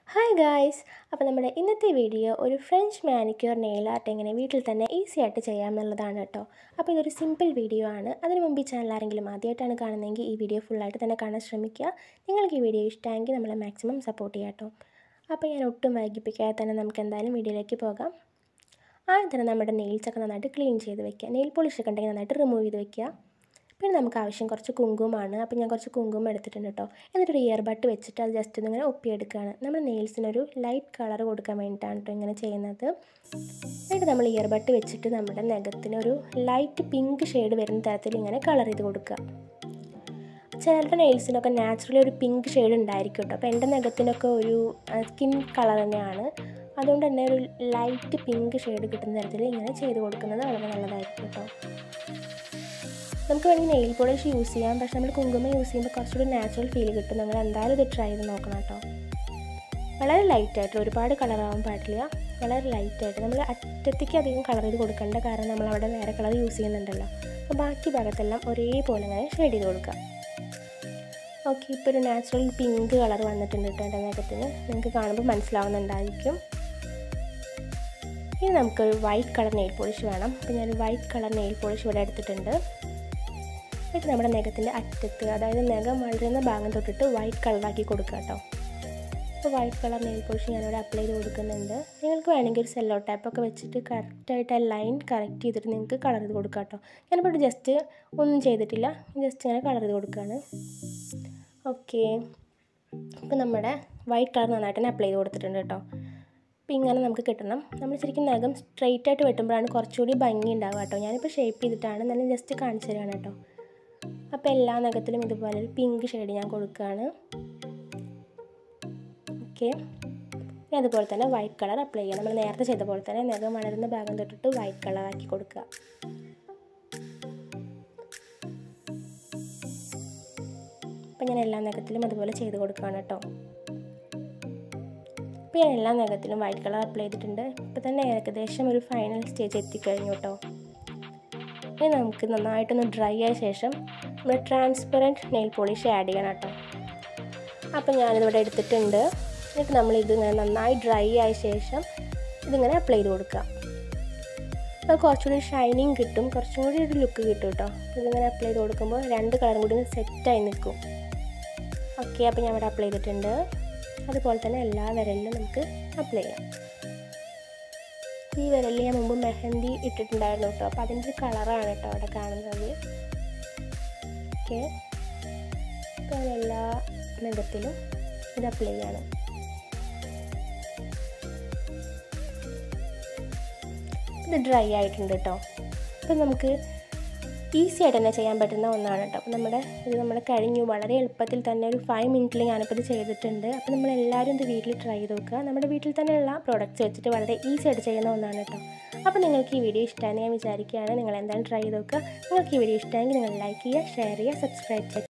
hi guys അപ്പോൾ നമ്മുടെ ഇന്നത്തെ വീഡിയോ ഒരു ഫ്രഞ്ച് മാനിക്യൂർ നെയിൽ ആർട്ട് എങ്ങനെ വീട്ടിൽ തന്നെ ഈസി ആയിട്ട് ചെയ്യാമെന്നുള്ളതാണ് കേട്ടോ അപ്പോൾ ഇതൊരു സിമ്പിൾ വീഡിയോ ആണ് അതിന് മുമ്പ് ഈ ചാനൽ ആരെങ്കിലും ആദ്യമായിട്ടാണ് കാണുന്നതെങ്കിൽ ഈ വീഡിയോ ഫുള്ളായിട്ട് തന്നെ കാണാൻ ശ്രമിക്കുക നിങ്ങൾക്ക് ഈ വീഡിയോ ഇഷ്ടമെങ്കിൽ നമ്മളെ മാക്സിമം സപ്പോർട്ട് ചെയ്യാം കേട്ടോ അപ്പോൾ ഞാൻ ഒട്ടും വൈകിപ്പിക്കാതെ തന്നെ നമുക്ക് എന്തായാലും വീഡിയോയിലേക്ക് പോകാം ആദ്യം തന്നെ നമ്മുടെ നെയിൽസൊക്കെ നന്നായിട്ട് ക്ലീൻ ചെയ്ത് വെക്കുക നെയിൽ പോളിഷൊക്കെ ഉണ്ടെങ്കിൽ നന്നായിട്ട് റിമൂവ് ചെയ്ത് വെക്കുക പിന്നെ നമുക്ക് ആവശ്യം കുറച്ച് കുങ്കുമമാണ് അപ്പോൾ ഞാൻ കുറച്ച് കുങ്കുമം എടുത്തിട്ടുണ്ട് കേട്ടോ എന്നിട്ടൊരു ഇയർ ബട്ട് വെച്ചിട്ട് അത് ജസ്റ്റ് ഒന്ന് ഇങ്ങനെ ഒപ്പിയെടുക്കുകയാണ് നമ്മൾ നെയിൽസിനൊരു ലൈറ്റ് കളർ കൊടുക്കാൻ വേണ്ടിയിട്ടാണ് കേട്ടോ ഇങ്ങനെ ചെയ്യുന്നത് എന്നിട്ട് നമ്മൾ ഇയർ ബട്ട് വെച്ചിട്ട് നമ്മുടെ നഖത്തിനൊരു ലൈറ്റ് പിങ്ക് ഷെയ്ഡ് വരുന്ന തരത്തിൽ ഇങ്ങനെ കളർ ചെയ്ത് കൊടുക്കുക ചിലരുടെ നെയിൽസിനൊക്കെ നാച്ചുറലി ഒരു പിങ്ക് ഷെയ്ഡ് ഉണ്ടായിരിക്കും കേട്ടോ അപ്പോൾ എൻ്റെ നഖത്തിനൊക്കെ ഒരു സ്കിൻ കളർ തന്നെയാണ് അതുകൊണ്ട് തന്നെ ഒരു ലൈറ്റ് പിങ്ക് ഷെയ്ഡ് കിട്ടുന്ന തരത്തിൽ ഇങ്ങനെ ചെയ്ത് കൊടുക്കുന്നത് വളരെ നല്ലതായിരിക്കും കേട്ടോ നമുക്ക് വേണമെങ്കിൽ നെയിൽ പോളിഷ് യൂസ് ചെയ്യാം പക്ഷേ നമ്മൾ കുങ്കുമം യൂസ് ചെയ്യുമ്പോൾ കുറച്ചുകൂടി നാച്ചുറൽ ഫീൽ കിട്ടും നിങ്ങൾ എന്തായാലും ഇത് ട്രൈ ചെയ്ത് നോക്കണം കേട്ടോ വളരെ ലൈറ്റായിട്ട് ഒരുപാട് കളറാവാൻ പാടില്ല വളരെ ലൈറ്റായിട്ട് നമ്മൾ അറ്റത്തേക്ക് അധികം കളർ ചെയ്ത് കൊടുക്കേണ്ട കാരണം നമ്മൾ അവിടെ വേറെ കളർ യൂസ് ചെയ്യുന്നുണ്ടല്ലോ അപ്പോൾ ബാക്കി ഭാഗത്തെല്ലാം ഒരേപോലെ ഇങ്ങനെ ഷെയ്ഡ് ചെയ്ത് കൊടുക്കുക ഓക്കെ ഇപ്പോൾ ഒരു നാച്ചുറൽ പിങ്ക് കളർ വന്നിട്ടുണ്ട് കേട്ടോ എൻ്റെ നഖത്തിന് നിങ്ങൾക്ക് കാണുമ്പോൾ മനസ്സിലാവുന്നുണ്ടായിരിക്കും ഇനി നമുക്കൊരു വൈറ്റ് കളർ നെയിൽ പോളിഷ് വേണം അപ്പോൾ ഞാൻ വൈറ്റ് കളർ നെയിൽ പോളിഷ് ഇവിടെ എടുത്തിട്ടുണ്ട് എന്നിട്ട് നമ്മുടെ നഖത്തിൻ്റെ അറ്റത്ത് അതായത് നഖം വളരുന്ന ഭാഗം തൊട്ടിട്ട് വൈറ്റ് കളറാക്കി കൊടുക്കുക കേട്ടോ അപ്പോൾ വൈറ്റ് കളർ നെയിൽ പോളിഷ് ഞാനിവിടെ അപ്ലൈ ചെയ്ത് കൊടുക്കുന്നുണ്ട് നിങ്ങൾക്ക് വേണമെങ്കിൽ ഒരു സെല്ലോ ടാപ്പൊക്കെ വെച്ചിട്ട് കറക്റ്റായിട്ട് ആ ലൈൻ കറക്റ്റ് ചെയ്തിട്ട് നിങ്ങൾക്ക് കളർ ചെയ്ത് കൊടുക്കുക കേട്ടോ ഞാനിപ്പോൾ ജസ്റ്റ് ഒന്നും ചെയ്തിട്ടില്ല ജസ്റ്റ് ഇങ്ങനെ കളർ ചെയ്ത് കൊടുക്കുകയാണ് ഓക്കെ ഇപ്പോൾ നമ്മുടെ വൈറ്റ് കളർ നന്നായിട്ട് തന്നെ അപ്ലൈ ചെയ്ത് കൊടുത്തിട്ടുണ്ട് കേട്ടോ അപ്പോൾ ഇങ്ങനെ നമുക്ക് കിട്ടണം നമ്മൾ ശരിക്കും നഖം സ്ട്രെയിറ്റ് ആയിട്ട് വെട്ടുമ്പോഴാണ് കുറച്ചുകൂടി ഭംഗി ഉണ്ടാവുക കേട്ടോ ഞാനിപ്പോൾ ഷേപ്പ് ചെയ്തിട്ടാണ് നല്ല ജസ്റ്റ് കാണിച്ചു തരികയാണ് കേട്ടോ അപ്പോൾ എല്ലാ നഖത്തിലും ഇതുപോലെ ഒരു പിങ്ക് ഷെയ്ഡ് ഞാൻ കൊടുക്കുകയാണ് ഓക്കെ ഇനി അതുപോലെ തന്നെ വൈറ്റ് കളർ അപ്ലൈ ചെയ്യാം നമ്മൾ നേരത്തെ ചെയ്ത പോലെ തന്നെ നഖം വളരുന്ന ഭാഗം തൊട്ടിട്ട് വൈറ്റ് കളർ ആക്കി കൊടുക്കുക അപ്പം ഞാൻ എല്ലാ നഖത്തിലും അതുപോലെ ചെയ്ത് കൊടുക്കുകയാണ് കേട്ടോ അപ്പോൾ ഞാൻ എല്ലാ നഖത്തിലും വൈറ്റ് കളർ അപ്ലൈ ചെയ്തിട്ടുണ്ട് ഇപ്പോൾ തന്നെ ഏകദേശം ഒരു ഫൈനൽ സ്റ്റേജ് എത്തിക്കഴിഞ്ഞു കേട്ടോ ഇനി നമുക്ക് നന്നായിട്ടൊന്ന് ഡ്രൈ ആയ ശേഷം നമ്മൾ ട്രാൻസ്പെറൻറ്റ് നെയിൽ പോളിഷ് ആഡ് ചെയ്യണം കേട്ടോ അപ്പോൾ ഞാനിതിവിടെ എടുത്തിട്ടുണ്ട് എന്നിട്ട് നമ്മൾ ഇതിങ്ങനെ നന്നായി ഡ്രൈ ആയ ശേഷം ഇതിങ്ങനെ അപ്ലൈ ചെയ്ത് കൊടുക്കുക അപ്പോൾ കുറച്ചുകൂടി ഷൈനിങ് കിട്ടും കുറച്ചും കൂടി ഒരു ലുക്ക് കിട്ടും കേട്ടോ ഇതിങ്ങനെ അപ്ലൈ ചെയ്ത് കൊടുക്കുമ്പോൾ രണ്ട് കളറും കൂടി സെറ്റായി നിൽക്കും ഓക്കെ അപ്പോൾ ഞാൻ ഇവിടെ അപ്ലൈ ചെയ്തിട്ടുണ്ട് അതുപോലെ തന്നെ എല്ലാ വിരലിലും നമുക്ക് അപ്ലൈ ചെയ്യാം ഈ വിരലിൽ ഞാൻ മുമ്പ് മെഹന്തി ഇട്ടിട്ടുണ്ടായിരുന്നു കേട്ടോ അപ്പോൾ അതിൻ്റെ ഒരു കളറാണ് കേട്ടോ അവിടെ കാണുന്നത് ഓക്കെ അപ്പോൾ ഞാൻ എല്ലാ നഖത്തിലും ഇത് അപ്ലൈ ചെയ്യണം ഇത് ഡ്രൈ ആയിട്ടുണ്ട് കേട്ടോ അപ്പം നമുക്ക് ഈസി ആയിട്ട് തന്നെ ചെയ്യാൻ പറ്റുന്ന ഒന്നാണ് കേട്ടോ അപ്പോൾ നമ്മുടെ ഇത് നമ്മുടെ കഴിഞ്ഞു വളരെ എളുപ്പത്തിൽ തന്നെ ഒരു ഫൈവ് മിനിറ്റിൽ ഞാനിപ്പോൾ ഇത് ചെയ്തിട്ടുണ്ട് അപ്പോൾ നമ്മൾ എല്ലാവരും ഇത് വീട്ടിൽ ട്രൈ ചെയ്ത് നോക്കുക നമ്മുടെ വീട്ടിൽ തന്നെയുള്ള പ്രോഡക്റ്റ്സ് വെച്ചിട്ട് വളരെ ഈസി ആയിട്ട് ചെയ്യുന്ന ഒന്നാണ് കേട്ടോ അപ്പോൾ നിങ്ങൾക്ക് ഈ വീഡിയോ ഇഷ്ടമാണെന്ന് ഞാൻ വിചാരിക്കുകയാണ് നിങ്ങൾ എന്തായാലും ട്രൈ ചെയ്ത് നോക്കുക നിങ്ങൾക്ക് ഈ വീഡിയോ ഇഷ്ടമെങ്കിൽ നിങ്ങൾ ലൈക്ക് ചെയ്യുക ഷെയർ ചെയ്യുക സബ്സ്ക്രൈബ് ചെയ്യുക